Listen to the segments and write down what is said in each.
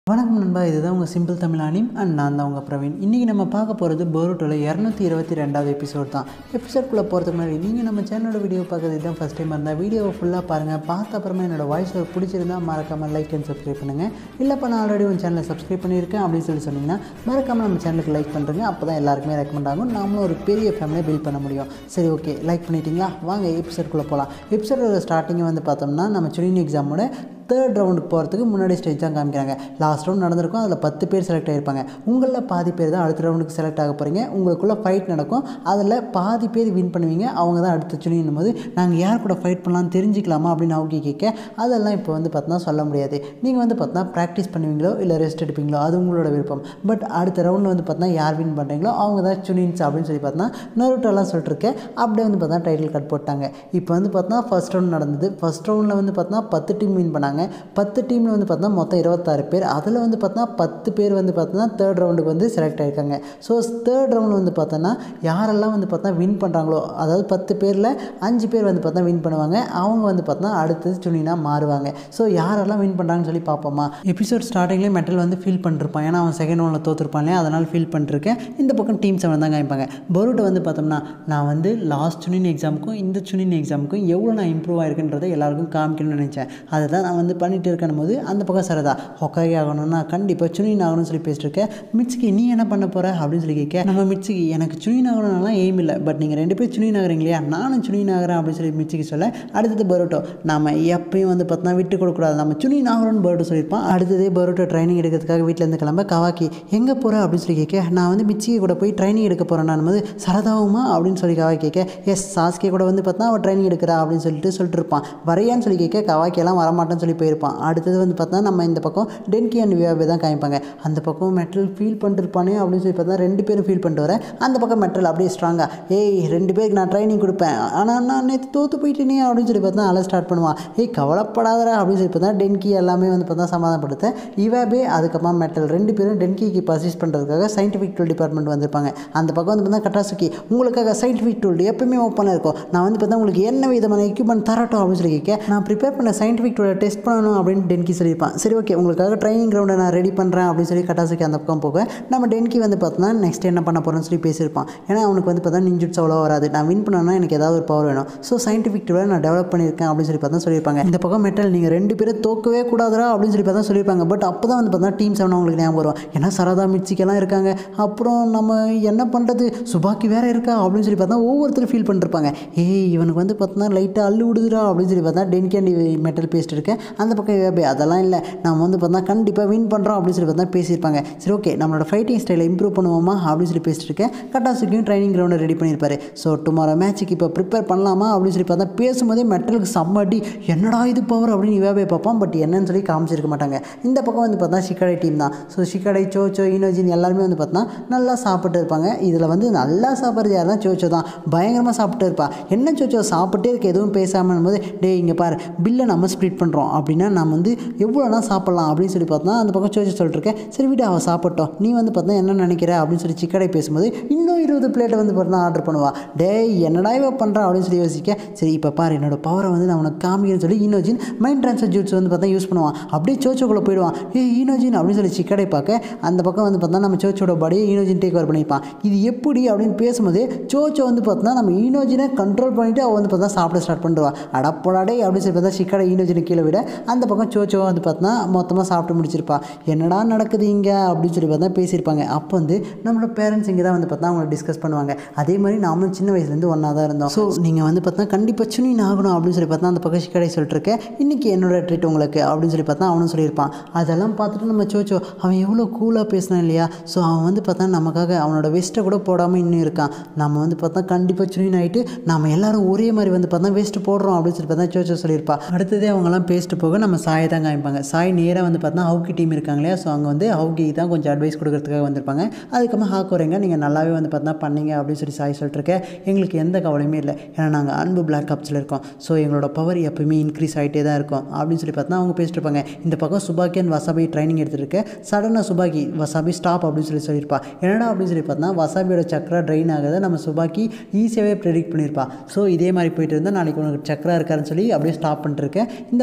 வணக்கம் நண்பா இதுதான் உங்கள் சிம்பிள் தமிழ் அனிம் அண்ட் நான் தான் உங்கள் பிரவீன் இன்றைக்கி நம்ம பார்க்க போகிறது போருட்டோவில் இரநூத்தி இருபத்தி ரெண்டாவது எபிசோட் தான் எபிசோட்குள்ளே போகிறதுக்கு முன்னாடி நீங்கள் நம்ம சேனலோட வீடியோ பார்க்குறது தான் ஃபஸ்ட் டைம் இருந்தால் வீடியோவை ஃபுல்லாக பாருங்கள் பார்த்த அப்புறமா என்னோட வாய்ஸ் ஒரு பிடிச்சிருந்தா மறக்காமல் லைக் அண்ட் சப்ஸ்கிரைப் பண்ணுங்கள் இல்லைப்பா நான் ஆல்ரெடி உங்கள் சேனலை சப்ஸ்கிரைப் பண்ணியிருக்கேன் அப்படின்னு சொல்லி சொன்னீங்கன்னா மறக்காமல் நம்ம சேனலுக்கு லைக் பண்ணுறேங்க அப்போ தான் எல்லாருக்குமே ரெக்கமெண்ட் ஆகும் நாமளும் ஒரு பெரிய ஃபேமிலியை பில்ட் பண்ண முடியும் சரி ஓகே லைக் பண்ணிட்டீங்களா வாங்க எபிசோட்குள்ளே போகலாம் எபிசோடோட ஸ்டார்டிங் வந்து பார்த்தோம்னா நம்ம சுனின் எக்ஸாமோட தேர்ட் ரவுண்டுக்கு போகிறதுக்கு முன்னாடி ஸ்டேஜ் தான் காமிக்கிறாங்க லாஸ்ட் ரவுண்ட் நடந்திருக்கும் அதில் பத்து பேர் செலக்ட் ஆகிருப்பாங்க உங்களில் பாதி பேர் தான் அடுத்த ரவுண்டுக்கு செலக்ட் ஆக போகிறீங்க உங்களுக்குள்ளே ஃபைட் நடக்கும் அதில் பாதி பேர் வின் பண்ணுவீங்க அவங்க தான் அடுத்த சுனின்னும் போது நாங்கள் யார் கூட ஃபைட் பண்ணலாம்னு தெரிஞ்சுக்கலாமா அப்படின்னு அவங்க கேட்க அதெல்லாம் இப்போ வந்து பார்த்தோன்னா சொல்ல முடியாது நீங்கள் வந்து பார்த்தா ப்ராக்டிஸ் பண்ணுவீங்களோ இல்லை ரெஸ்ட் எடுப்பீங்களோ அது உங்களோட விருப்பம் பட் அடுத்த ரவுண்டில் வந்து பார்த்தா யார் வின் பண்ணுறீங்களோ அவங்க தான் சுனின்ஸ் அப்படின்னு சொல்லி பார்த்தா நருட்டெல்லாம் சொல்லிட்டுருக்கேன் அப்படியே வந்து பார்த்தா டைட்டில் கட் போட்டாங்க இப்போ வந்து பார்த்தா ஃபஸ்ட் ரவுண்ட் நடந்தது ஃபஸ்ட் ரவுண்டில் வந்து பார்த்தா பத்து டீம் வின் பண்ணாங்க பத்து டீமில் வந்து பார்த்தா மொத்தம் இருபத்தாறு பேர் அதில் வந்து பார்த்தா பத்து பேர் வந்து பார்த்தோன்னா தேர்ட் ரவுண்டுக்கு வந்து செலக்ட் ஆகிருக்காங்க ஸோ தேர்ட் ரவுண்ட் வந்து பார்த்தோன்னா யாரெல்லாம் வந்து பார்த்தா வின் பண்ணுறாங்களோ அதாவது பத்து பேரில் அஞ்சு பேர் வந்து பார்த்தா வின் பண்ணுவாங்க அவங்க வந்து பார்த்தா அடுத்தது சுனினா மாறுவாங்க ஸோ யாரெல்லாம் வின் பண்ணுறாங்கன்னு சொல்லி பார்ப்போமா எபிசோட் ஸ்டார்டிங்லேயே மெட்டல் வந்து ஃபீல் பண்ணிருப்பான் ஏன்னா அவன் செகண்ட் ரவுண்டில் தோற்றுருப்பான் இல்லையா அதனால் ஃபீல் பண்ணிருக்கேன் இந்த பக்கம் டீம் செவன் தான் காமிப்பாங்க பரோட்டை வந்து பார்த்தோம்னா நான் வந்து லாஸ்ட் சுனின் எக்ஸாமுக்கும் இந்த சுனின் எக்ஸாமுக்கும் எவ்வளோ நான் இம்ப்ரூவ் ஆயிருக்குன்றதை எல்லாருக்கும் காமிக்கணும்னு நினச்சேன் அதை தான் நான் வந்து பண்ணிட்டு இருக்கணும் போது அந்த பக்கம் சரதா ஹொக்காகி ஆகணும்னா கண்டிப்பாக சுனின் ஆகணும்னு சொல்லி பேசிட்டு இருக்கேன் மிட்ஸ்கி நீ என்ன பண்ண போகிற அப்படின்னு சொல்லி கேட்க நம்ம மிட்ஸ்கி எனக்கு சுனின் ஆகணும்னாலாம் எய்ம் இல்லை பட் நீங்கள் ரெண்டு பேர் சுனின் ஆகுறீங்க இல்லையா நானும் சுனின் ஆகிறேன் அப்படின்னு சொல்லி மிட்ஸ்கி சொல்ல அடுத்தது பரோட்டோ நம்ம எப்பயும் வந்து பார்த்தா விட்டு கொடுக்கக்கூடாது நம்ம சுனின் ஆகணும்னு பரோட்டோ சொல்லியிருப்பான் அடுத்ததே பரோட்டோ ட்ரைனிங் எடுக்கிறதுக்காக வீட்டிலேருந்து கிளம்ப கவாக்கி எங்கே போகிற அப்படின்னு சொல்லி கேட்க நான் வந்து மிச்சிகி கூட போய் ட்ரைனிங் எடுக்க போகிறேன் நான் போது சரதாவுமா அப்படின்னு சொல்லி கவாக்கி கேட்க எஸ் சாஸ்கே கூட வந்து பார்த்தா அவள் ட்ரைனிங் எடுக்கிறா அப்படின்னு சொல்லிட்டு சொல்லிட்டு இருப்பான் வரையான்னு சொல்லி கேட்க கவாக்கியெல்லாம் வரமாட்டேன்னு சொல்லி போயிருப்பான் அடுத்தது வந்து பார்த்தா நம்ம இந்த பக்கம் டென்கி அண்ட் வியாபே தான் காமிப்பாங்க அந்த பக்கம் மெட்டல் ஃபீல் பண்ணிருப்பானே அப்படின்னு சொல்லி பார்த்தா ரெண்டு பேரும் ஃபீல் பண்ணிட்டு வரேன் அந்த பக்கம் மெட்டல் அப்படியே ஸ்ட்ராங்காக ஏய் ரெண்டு பேருக்கு நான் ட்ரைனிங் கொடுப்பேன் ஆனால் நான் நேற்று தோற்று போயிட்டேனே அப்படின்னு சொல்லி பார்த்தா அலை ஸ்டார்ட் பண்ணுவான் ஏய் கவலைப்படாதடா அப்படின்னு சொல்லி பார்த்தா டென்கி எல்லாமே வந்து பார்த்தா சமாதானப்படுத்த இவாபே அதுக்கப்புறமா மெட்டல் ரெண்டு பேரும் டென்கிக்கு பர்சேஸ் பண்ணுறதுக்காக சயின்டிஃபிக் டூல் டிபார்ட்மெண்ட் வந்திருப்பாங்க அந்த பக்கம் வந்து பார்த்தா கட்டாசுக்கி உங்களுக்காக சயின்டிஃபிக் டூல் எப்பவுமே ஓப்பனாக இருக்கும் நான் வந்து பார்த்தா உங்களுக்கு என்ன விதமான எக்யூப்மெண்ட் தரட்டும் அப்படின்னு சொல்லி கேட்க நான் ப்ரிப்பேர் பண்ண சயின்டிஃபிக் டூலை டெஸ்ட் பண்ணணும் அப்படின்னு டென்கி சொல்லியிருப்பான் சரி ஓகே உங்களுக்காக ட்ரைனிங் கிரவுண்டை நான் ரெடி பண்ணுறேன் அப்படின்னு சொல்லி கட்டாசுக்கி அந்த பக்கம் போக நம்ம டென்கி வந்து பார்த்தோன்னா நெக்ஸ்ட் என்ன பண்ண போகிறோம்னு சொல்லி பேசியிருப்பான் ஏன்னா அவனுக்கு வந்து பார்த்தா நிஞ்சுட்ஸ் அவ்வளோ வராது நான் வின் பண்ணணும்னா எனக்கு ஏதாவது ஒரு பவர் வேணும் ஸோ சயின்டிஃபிக் டூலை நான் டெவலப் பண்ணியிருக்கேன் அப்படின்னு சொல்லி பார்த்தா சொல்லியிருப்பாங்க இந்த பக்கம் மெட்டல் நீங்கள் ரெண்டு பேரும் தோக்கவே கூடாதுரா அப்படின்னு சொல்லி பார்த்தா சொல்லியிருப்பாங்க பட் அப்போ தான் வந்து பார்த்தா டீம் செவன் அவங்களுக்கு ஞாபகம் வரும் ஏன்னா சரதா மிச்சிக்கெல்லாம் இருக்காங்க அப்புறம் நம்ம என்ன பண்ணுறது சுபாக்கி வேற இருக்கா அப்படின்னு சொல்லி பார்த்தா ஒவ்வொருத்தரும் ஃபீல் பண்ணிருப்பாங்க ஏய் இவனுக்கு வந்து பார்த்தோன்னா லைட்டாக அள்ளு விடுதுடா அப்படின்னு சொல்லி பார்த்தா டென்கி அண்ட் மெட்டல் பேசிட்டு இருக்கேன் அந்த பக்கம் வேபே அதெல்லாம் இல்லை நம்ம வந்து பார்த்தா கண்டிப்பாக வின் பண்ணுறோம் அப்படின்னு சொல்லி பார்த்தா பேசியிருப்பாங்க சரி ஓகே நம்மளோட ஃபைட்டிங் ஸ்டைலை இம்ப்ரூவ் பண்ணுவோமா அப்படின்னு சொல்லி பேசிட்டு இருக்கேன் கட்டாசுக்கும் ட்ரைனிங் கிரவுண்டை ரெடி பண்ணியிருப்பாரு ஸோ டுமாரோ மேட்ச்சுக்கு இப்போ ப்ரிப்பேர் பண்ணலாமா அப்படின்னு சொல்லி பார்த்தா பேசும்போதே மெட்டலுக்கு செம்மடி என்னடா இது பவர் அப்படின்னு இவாவே பார்ப்பான் பட் என்னன்னு சொல்லி காமிச்சிருக்க மாட்டாங்க இந்த பக்கம் வந்து பார்த்தா ஷிக்கடை டீம் தான் ஸோ ஷிக்கடை சோச்சோ இனோஜின் எல்லாருமே வந்து பார்த்தா நல்லா சாப்பிட்டு இருப்பாங்க இதில் வந்து நல்லா சாப்பிட்றது யாருன்னா சோச்சோ தான் பயங்கரமாக சாப்பிட்டு இருப்பா என்ன சோச்சோ சாப்பிட்டே இருக்க எதுவும் பேசாமல் போது டே இங்கே பாரு பில்லை நம்ம ஸ்ப்ளிட் பண்ணுறோம் அப்படின்னா நம்ம வந்து எவ்வளோனா சாப்பிட்லாம் அப்படின்னு சொல்லி பார்த்தா அந்த பக்கம் சோச்சோ சொல்லிட்டுருக்கேன் சரி விடு அவள் சாப்பிட்டோம் நீ வந்து பார்த்தா என்ன நினைக்கிற அப்படின்னு சொல்லி சிக்கடை பேசும்போது இன்னும் இருபது பிளேட்டை வந்து பார்த்தா ஆர்டர் பண்ணுவா டேய் என்னடா இவ பண்ணுறா அப்படின்னு சொல்லி யோசிக்க சரி இப்போ பாரு என்னோட பவரை வந்து நான் உனக்கு காமிக்கிறேன்னு சொல்லி ஈனோஜின் மைண்ட் ட்ரான்ஸ்ஃபர் ஜூட்ஸ் வந்து பார்த்தா யூஸ் பண்ணுவான் அப்படியே சோச்சோக்குள்ளே போயிடுவான் ஏ ஈனோஜின் அப்படின்னு சொல்லி சிக்கடை பார்க்க அந்த பக்கம் வந்து பார்த்தா நம்ம சோச்சோட பாடியை ஈனோஜின் டேக் ஓவர் பண்ணிப்பான் இது எப்படி அப்படின்னு பேசும்போது சோச்சோ வந்து பார்த்தா நம்ம ஈனோஜினை கண்ட்ரோல் பண்ணிவிட்டு அவள் வந்து பார்த்தா சாப்பிட ஸ்டார்ட் பண்ணுவா அடப்படாடே அப்படின்னு சொல்லி பார்த்தா சிக்கடை ஈனோஜினை கீழே விட அந்த பக்கம் சோச்சோ வந்து பார்த்தா மொத்தமாக சாப்பிட்டு முடிச்சிருப்பா என்னடா நடக்குது இங்கே அப்படின்னு சொல்லி பார்த்தா பேசியிருப்பாங்க அப்போ வந்து நம்மளோட பேரண்ட்ஸ் இங்கே தான் வந்து பார்த்தா அவங்க டிஸ்கஸ் பண்ணுவாங்க அதே மாதிரி நாமளும் சின்ன வயசுலேருந்து ஒன்றா தான் இருந்தோம் ஸோ நீங்கள் வந்து பார்த்தா கண்டிப்பாக சுனின் ஆகணும் அப்படின்னு சொல்லி பார்த்தா அந்த பக்கம் சிக்கடை சொல்லிட்டுருக்கேன் இன்றைக்கி என்னோட ட்ரீட் உங்களுக்கு அப்படின்னு சொல்லி பார்த்தா அவனும் சொல்லியிருப்பான் அதெல்லாம் பார்த்துட்டு நம்ம சோச்சோ அவன் எவ்வளோ கூலாக பேசினான் இல்லையா ஸோ அவன் வந்து பார்த்தா நமக்காக அவனோட வெஸ்ட்டை கூட போடாமல் இன்னும் இருக்கான் நம்ம வந்து பார்த்தா கண்டிப்பாக சுனின் ஆகிட்டு நம்ம எல்லாரும் ஒரே மாதிரி வந்து பார்த்தா வேஸ்ட்டு போடுறோம் அப்படின்னு சொல்லி பார்த்தா சோச்சோ சொல்லியிருப்பா அடுத்ததே அவங்கெல்லாம் பேசிட்டு போக நம்ம சாயை தான் காமிப்பாங்க சாய் நேராக வந்து பார்த்தா ஹவுக்கி டீம் இருக்காங்க இல்லையா ஸோ அங்கே வந்து ஹவுக்கி தான் கொஞ்சம் அட்வைஸ் கொடுக்கறதுக்காக வந்திருப்பாங்க அதுக்கப்புறமா ஹாக்கோரங்க நீங்கள் நல்லாவே வந்து பார்த்தா பண்ணீங்க அப்படின்னு சொல்லி சாய் சொல்லிட்டுருக்கேன் எங்களுக்கு எந்த கவலையுமே இல்லை ஏன்னா நாங்கள் அன்பு பிளாக் கப்ஸில் இருக்கோம் ஸோ எங்களோட பவர் எப்பவுமே இன்க்ரீஸ் ஆகிட்டே தான் இருக்கும் அப்படின்னு சொல்லி பார்த்தா அவங்க பேசிட்டு இருப்பாங்க இந்த பக்கம் சுபாக்கி அண்ட் வசாபி ட்ரைனிங் எடுத்துருக்கேன் சடனாக சுபாக்கி வசாபி ஸ்டாப் அப்படின்னு சொல்லி சொல்லியிருப்பா என்னடா அப்படின்னு சொல்லி பார்த்தா வசாபியோட சக்கரா ட்ரெயின் ஆகுது நம்ம சுபாக்கி ஈஸியாகவே ப்ரெடிக்ட் பண்ணியிருப்பா ஸோ இதே மாதிரி போயிட்டு இருந்தால் நாளைக்கு உனக்கு சக்கரா இருக்காருன்னு சொல்லி அப்படியே ஸ்டாப் பண்ணிட்டுருக்கேன் இந்த பக்கம் வந்து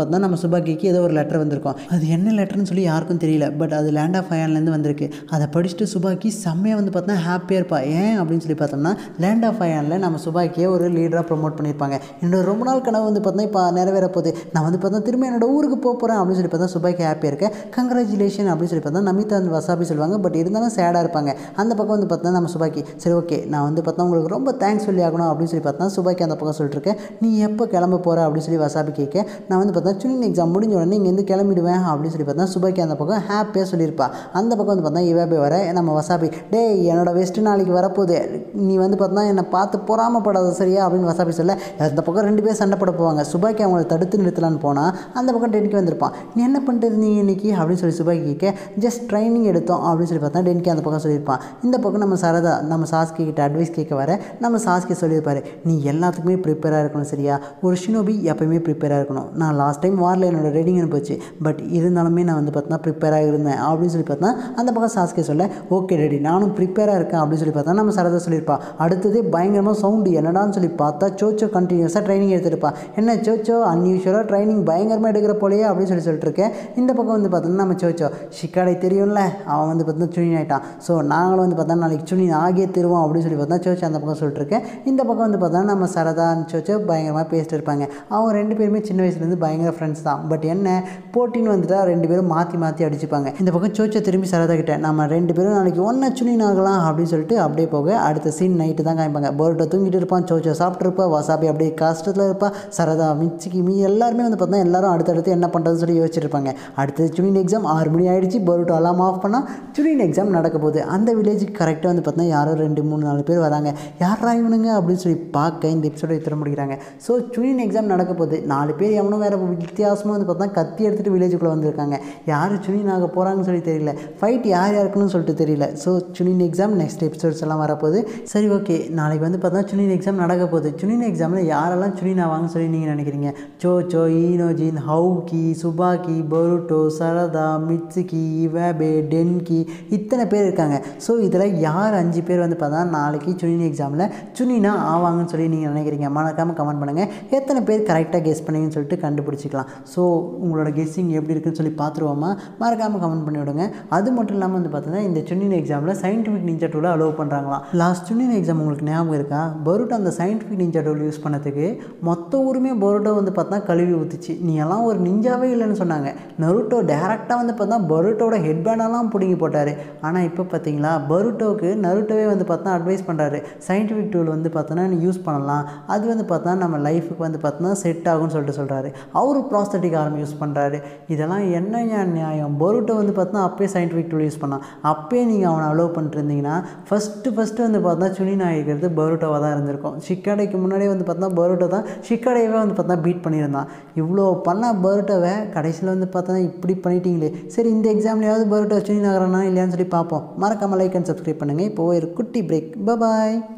பார்த்தா நம்ம சுபாக்கிக்கு ஏதோ ஒரு லெட்டர் வந்திருக்கும் அது என்ன லெட்டர்னு சொல்லி யாருக்கும் தெரியல பட் அது லேண்ட் ஆஃப் அயான்லேருந்து வந்திருக்கு அதை படிச்சுட்டு சுபாக்கி செம்மையாக வந்து பார்த்தா ஹாப்பியாக இருப்பா ஏன் அப்படின்னு சொல்லி பார்த்தோம்னா லேண்ட் ஆஃப் அயானில் நம்ம சுபாக்கியை ஒரு லீடராக ப்ரொமோட் பண்ணியிருப்பாங்க என்னோட ரொம்ப நாள் கனவு வந்து பார்த்தா இப்போ நிறைவேற போகுது நான் வந்து பார்த்தா திரும்ப என்னோட ஊருக்கு போக போகிறேன் அப்படின்னு சொல்லி பார்த்தா சுபாக்கி ஹாப்பியாக இருக்கேன் கங்க்ராச்சுலேஷன் அப்படின்னு சொல்லி பார்த்தா நமிதா வந்து வசாபி சொல்லுவாங்க பட் இருந்தாலும் சேடாக இருப்பாங்க அந்த பக்கம் வந்து பார்த்தா நம்ம சுபாக்கி சரி ஓகே நான் வந்து பார்த்தா உங்களுக்கு ரொம்ப தேங்க்ஸ் சொல்லி ஆகணும் அப்படின்னு சொல்லி பார்த்தா சுபாக்கி அந்த பக்கம் சொல்லிட்டு இருக்கேன் நீ எப்போ கிளம்ப போகிற அப்படின்னு சொல்லி வசாபி கேட்க நான் வந்து பார்த்தா சுனின் எக்ஸாம் முடிஞ்ச உடனே இங்கேருந்து கிளம்பிடுவேன் அப்படின்னு சொல்லி பார்த்தா சுபாக்கி அந்த பக்கம் ஹாப்பியாக சொல்லியிருப்பா அந்த பக்கம் வந்து பார்த்தா இவாபே வர நம்ம வசாபி டேய் என்னோட வெஸ்ட்டு நாளைக்கு வரப்போகுது நீ வந்து பார்த்தா என்னை பார்த்து பொறாமப்படாத சரியா அப்படின்னு வசாபி சொல்ல அந்த பக்கம் ரெண்டு பேர் சண்டை போட போவாங்க சுபாக்கி அவங்கள தடுத்து நிறுத்தலான்னு போனால் அந்த பக்கம் டென்கி வந்திருப்பான் நீ என்ன பண்ணிட்டு இருந்தீங்க இன்னைக்கு அப்படின்னு சொல்லி சுபாக்கி கேட்க ஜஸ்ட் ட்ரைனிங் எடுத்தோம் அப்படின்னு சொல்லி பார்த்தா டென்கி அந்த பக்கம் சொல்லியிருப்பான் இந்த பக்கம் நம்ம சரதா நம்ம சாஸ்கி கிட்ட அட்வைஸ் கேட்க வர நம்ம சாஸ்கி சொல்லியிருப்பாரு நீ எல்லாத்துக்குமே ப்ரிப்பேராக இருக்கணும் சரியா ஒரு ஷினோபி எப்பயுமே ப்ரிப்பேராக இருக்கணும் நான் லாஸ்ட் டைம் வாரில் என்னோட ரெடிங் போச்சு பட் இருந்தாலுமே நான் வந்து பார்த்தா ப்ரிப்பேராக இருந்தேன் அப்படின்னு சொல்லி பார்த்தா அந்த பக்கம் சாஸ்கே சொல்ல ஓகே ரெடி நானும் ப்ரிப்பேராக இருக்கேன் அப்படின்னு சொல்லி பார்த்தா நம்ம சரதா சொல்லியிருப்பா அடுத்தது பயங்கரமாக சவுண்டு என்னடான்னு சொல்லி பார்த்தா சோச்சோ கண்டினியூஸாக ட்ரைனிங் எடுத்துருப்பா என்ன சோச்சோ அன்யூஷுவலாக ட்ரைனிங் பயங்கரமாக எடுக்கிற போலையே அப்படின்னு சொல்லி சொல்லிட்டு இருக்கேன் இந்த பக்கம் வந்து பார்த்தோன்னா நம்ம சோச்சோ ஷிக்காடை தெரியும்ல அவன் வந்து பார்த்தா சுனி ஆகிட்டான் ஸோ நாங்களும் வந்து பார்த்தா நாளைக்கு சுனி ஆகியே தருவோம் அப்படின்னு சொல்லி பார்த்தா சோச்சோ அந்த பக்கம் சொல்லிட்டு இருக்கேன் இந்த பக்கம் வந்து பார்த்தா நம்ம சரதா சோச்சோ பயங்கரமாக பேசிட்டு இருப்பாங்க அவங்க ரெண்டு பேருமே சின்ன வயசுலேருந்து பயங்கர ஃப்ரெண்ட்ஸ் தான் பட் என்ன போட்டின்னு வந்துட்டா ரெண்டு பேரும் மாற்றி மாற்றி அடிச்சுப்பாங்க இந்த பக்கம் சோச்சோ திரும்பி சரதா கிட்ட நம்ம ரெண்டு பேரும் நாளைக்கு ஒன்றா சுனின் ஆகலாம் அப்படின்னு சொல்லிட்டு அப்படியே போக அடுத்த சீன் நைட்டு தான் காமிப்பாங்க போர்ட்டை தூங்கிட்டு இருப்பான் சோச்சோ சாப்பிட்ருப்பா வசாபி அப்படியே கஷ்டத்தில் இருப்பா சரதா மிச்சிக்கு மீ எல்லாருமே வந்து பார்த்தா எல்லாரும் அடுத்தடுத்து என்ன பண்ணுறதுன்னு சொல்லி யோசிச்சிருப்பாங்க அடுத்தது சுனின் எக்ஸாம் ஆறு மணி ஆயிடுச்சு பரோட்டோ அலாம் ஆஃப் பண்ணால் சுனின் எக்ஸாம் நடக்க போகுது அந்த வில்லேஜுக்கு கரெக்டாக வந்து பார்த்தா யாரோ ரெண்டு மூணு நாலு பேர் வராங்க யாரா இவனுங்க அப்படின்னு சொல்லி பார்க்க இந்த எபிசோட இத்தனை முடிக்கிறாங்க ஸோ சுனின் எக்ஸாம் நடக்க போகுது நாலு பேர் எவனும் வேறு வித்தியாசமாக வந்து பார்த்தா கத்தி எடுத்துகிட்டு வில்லேஜுக்குள்ளே வந்திருக்காங்க யார் சுனின் ஆக போகிறாங்கன்னு சொல்லி தெரியல ஃபைட் யார் யாருக்குன்னு சொல்லிட்டு தெரியல so chunin exam next episodes எல்லாம் வரப்போகுது சரி ஓகே நாளைக்கு வந்து பார்த்தா சுனின் எக்ஸாம் நடக்க போகுது சுனின் எக்ஸாமில் யாரெல்லாம் சுனின் ஆவாங்கன்னு சொல்லி நீங்கள் நினைக்கிறீங்க so so Inojin Houki Tsubaki Boruto Sarada Mitsuki Iwabee Denki இத்தனை பேர் இருக்காங்க ஸோ இதில் யார் அஞ்சு பேர் வந்து பார்த்தா நாளைக்கு சுனின் எக்ஸாமில் சுனினா ஆவாங்கன்னு சொல்லி நீங்கள் நினைக்கிறீங்க மறக்காமல் கமெண்ட் பண்ணுங்கள் எத்தனை பேர் கரெக்டாக கெஸ் பண்ணீங்கன்னு சொல்லிட்டு கண்டுபிடிச்சிக்கலாம் ஸோ உங்களோட கெஸ்ஸிங் எப்படி இருக்குன்னு சொல்லி பார்த்துருவோமா மறக்காமல் கமெண்ட் பண்ணி விடுங்க அது மட்டும் இல்லாமல் வந்து பார்த்தீங்கன்னா இந்த சுனின் எக்ஸாமில் சயின்டிஃபிக் நிஞ்சா டூலை அலோவ் பண்ணுறாங்களாம் லாஸ்ட் சுனின் எக்ஸாம் உங்களுக்கு ஞாபகம் இருக்கா பருட்டோ அந்த சயின்டிஃபிக் நிஞ்சா டூல் யூஸ் பண்ணதுக்கு மொத்த ஊருமே பரோட்டோ வந்து பார்த்தா கழுவி ஊற்றுச்சு நீ எல்லாம் ஒரு நிஞ்சாவே இல்லைன்னு சொன்னாங்க நருட்டோ டேரெக்டாக வந்து பார்த்தா பருட்டோட ஹெட் பேண்டெல்லாம் பிடுங்கி போட்டார் ஆனால் இப்போ பார்த்தீங்களா பருட்டோவுக்கு நருட்டோவே வந்து பார்த்தா அட்வைஸ் பண்ணுறாரு சயின்டிஃபிக் டூல் வந்து பார்த்தோன்னா நீ யூஸ் பண்ணலாம் அது வந்து பார்த்தா நம்ம லைஃபுக்கு வந்து பார்த்தோன்னா செட் ஆகும்னு சொல்லிட்டு சொல்கிறாரு அவரு ப்ராஸ்தட்டிக் ஆர்ம் யூஸ் பண்ணுறாரு இதெல்லாம் என்ன நியாயம் பருட்டோ வந்து பார்த்தா அப்பயே சயின்டிஃபிக் டூல் யூஸ் பண்ணான் அப்பயே நீங்கள் அவனை அலோவ் பண்ணிட்டு இருந்தீங்கன்னா ஃபஸ்ட்டு ஃபஸ்ட்டு வந்து பார்த்தா சுனி நாயகிறது பரோட்டோவாக தான் இருந்திருக்கும் ஷிக்காடைக்கு முன்னாடியே வந்து பார்த்தா பரோட்டோ தான் ஷிக்காடையவே வந்து பார்த்தா பீட் பண்ணியிருந்தான் இவ்வளோ பண்ண பரோட்டோவை கடைசியில் வந்து பார்த்தா இப்படி பண்ணிட்டீங்களே சரி இந்த எக்ஸாம்லையாவது பரோட்டோ சுனி நகரானா இல்லையான்னு சொல்லி பார்ப்போம் மறக்காமல் லைக் அண்ட் சப்ஸ்கிரைப் பண்ணுங்கள் இப்போ ஒரு குட்டி பிரேக் பாய்